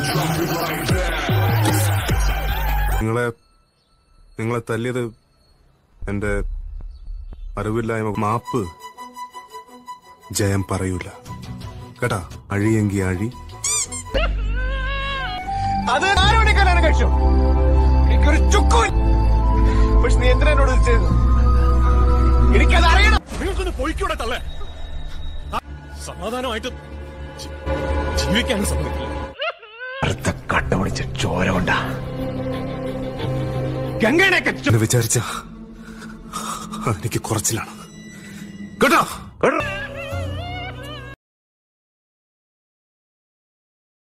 നിങ്ങളെ നിങ്ങളെ തല്ലിയത് എന്റെ അറിവില്ലായ്മ മാപ്പ് ജയം പറയൂല കേട്ടാ അഴിയെങ്കി അഴി അത് ആരോടെ കല്യാണം കഴിച്ചു എനിക്കൊരു ചുക്കു പക്ഷെ നീ എന്തിനാ എന്നോട് ഇത് ചെയ്തത് എനിക്കത് അറിയണം നിങ്ങൾക്കൊന്ന് പൊയ്ക്കൂടെ തള്ളേ സമാധാനമായിട്ട് ജി- ജീവിക്കാൻ സമ്മതിക്കില്ല അടുത്ത കട്ട പിടിച്ച ചോര കൊണ്ടാ ഗംഗയുടെയൊക്കെ എന്ന് വിചാരിച്ച എനിക്ക് കുറച്ചിലാണ് കേട്ടോ